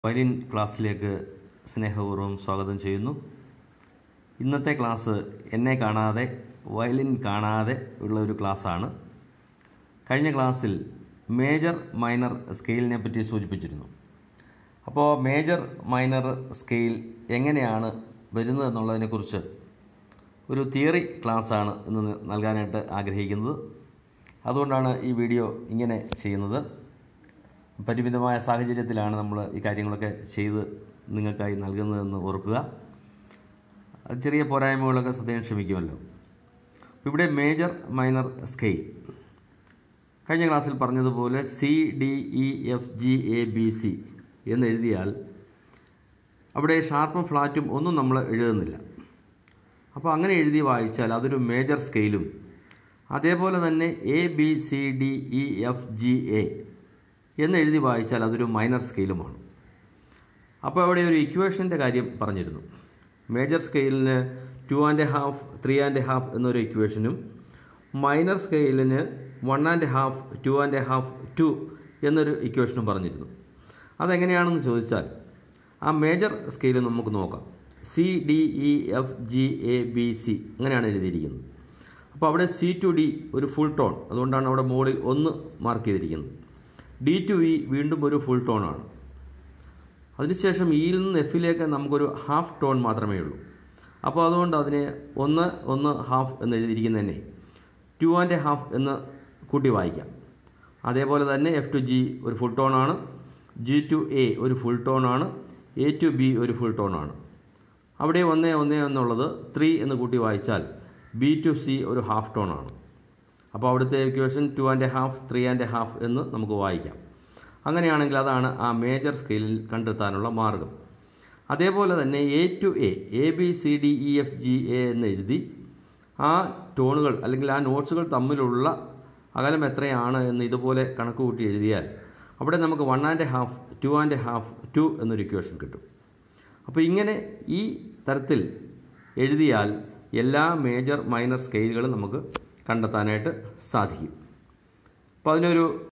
violin ക്ലാസ്സിലേക്ക് സ്നേഹപൂർവ്വം സ്വാഗതം ചെയ്യുന്നു ഇന്നത്തെ ക്ലാസ് എന്നെ കാണാതെ വയലിൻ കാണാതെ ഉള്ള ഒരു ക്ലാസ്സാണ് കഴിഞ്ഞ ക്ലാസ്സിൽ മേജർ മൈനർ സ്കെയിലിനെ പറ്റി സൂചിപ്പിച്ചിരുന്നു അപ്പോൾ മേജർ മൈനർ സ്കെയിൽ എങ്ങനെയാണ് വരുന്നത് എന്നുള്ളതിനെക്കുറിച്ച് ഒരു തിയറി ക്ലാസ്സാണ് ഇന്ന് നൽകാനായിട്ട് ആഗ്രഹിക്കുന്നത് അതുകൊണ്ടാണ് ഈ വീഡിയോ ഇങ്ങനെ ചെയ്യുന്നത് പരിമിതമായ സാഹചര്യത്തിലാണ് നമ്മൾ ഈ കാര്യങ്ങളൊക്കെ ചെയ്ത് നിങ്ങൾക്കായി നൽകുന്നതെന്ന് ഓർക്കുക അത് ചെറിയ പോരായ്മകളൊക്കെ സദ്യം ക്ഷമിക്കുമല്ലോ ഇവിടെ മേജർ മൈനർ സ്കെയിൽ കഴിഞ്ഞ ക്ലാസ്സിൽ പറഞ്ഞതുപോലെ C D E F G A B C എന്ന് എഴുതിയാൽ അവിടെ ഷാർപ്പും ഫ്ലാറ്റും ഒന്നും നമ്മൾ എഴുതുന്നില്ല അപ്പോൾ അങ്ങനെ എഴുതി വായിച്ചാൽ അതൊരു മേജർ സ്കെയിലും അതേപോലെ തന്നെ A B C D E F G A എന്ന് എഴുതി വായിച്ചാൽ അതൊരു മൈനർ സ്കെയിലുമാണ് അപ്പോൾ അവിടെ ഒരു ഇക്വേഷൻ്റെ കാര്യം പറഞ്ഞിരുന്നു മേജർ സ്കെയിലിന് two and half three and half എന്നൊരു ഇക്വേഷനും മൈനർ സ്കെയിലിന് one and half two and half two എന്നൊരു ഇക്വേഷനും പറഞ്ഞിരുന്നു അതെങ്ങനെയാണെന്ന് ചോദിച്ചാൽ ആ മേജർ സ്കെയിൽ നമുക്ക് നോക്കാം C D E F G A B C അങ്ങനെയാണ് എഴുതിയിരിക്കുന്നത് അപ്പോൾ അവിടെ സി ടു ഡി ഒരു ഫുൾ ടോൺ അതുകൊണ്ടാണ് അവിടെ മുകളിൽ ഒന്ന് മാർക്ക് ചെയ്തിരിക്കുന്നത് ഡി ടു ഇ വീണ്ടും ഒരു ഫുൾ ടോൺ ആണ് അതിനുശേഷം ഇയിൽ നിന്ന് എഫിലേക്ക് നമുക്കൊരു ഹാഫ് ടോൺ മാത്രമേ ഉള്ളൂ അപ്പോൾ അതുകൊണ്ട് അതിനെ ഒന്ന് ഒന്ന് ഹാഫ് എന്ന് എഴുതിയിരിക്കുന്നതന്നെ ടു ആൻഡ് ഹാഫ് എന്ന് കൂട്ടി വായിക്കാം അതേപോലെ തന്നെ എഫ് ടു ജി ഒരു ഫുൾ ടോൺ ആണ് ജി ടു എ ഒരു ഫുൾ ടോൺ ആണ് എ ടു ബി ഒരു ഫുൾ ടോൺ ആണ് അവിടെ ഒന്ന് ഒന്ന് എന്നുള്ളത് ത്രീ എന്ന് കൂട്ടി വായിച്ചാൽ ബി ടു സി ഒരു ഹാഫ് ടോൺ ആണ് അപ്പോൾ അവിടുത്തെ equation two and half three and half എന്ന് നമുക്ക് വായിക്കാം അങ്ങനെയാണെങ്കിൽ അതാണ് ആ മേജർ സ്കെയിലിൽ കണ്ടെത്താനുള്ള മാർഗം അതേപോലെ തന്നെ A to A A B C D E F G A എന്ന് എഴുതി ആ ടോണുകൾ അല്ലെങ്കിൽ ആ നോട്ട്സുകൾ തമ്മിലുള്ള അകലം എത്രയാണ് എന്ന് ഇതുപോലെ കണക്ക് കൂട്ടി എഴുതിയാൽ അവിടെ നമുക്ക് one and half two and half two എന്നൊരു ഇക്വേഷൻ കിട്ടും അപ്പോൾ ഇങ്ങനെ ഈ തരത്തിൽ എഴുതിയാൽ എല്ലാ മേജർ മൈനർ സ്കെയിലുകളും നമുക്ക് കണ്ടെത്താനായിട്ട് സാധിക്കും അപ്പോൾ അതിനൊരു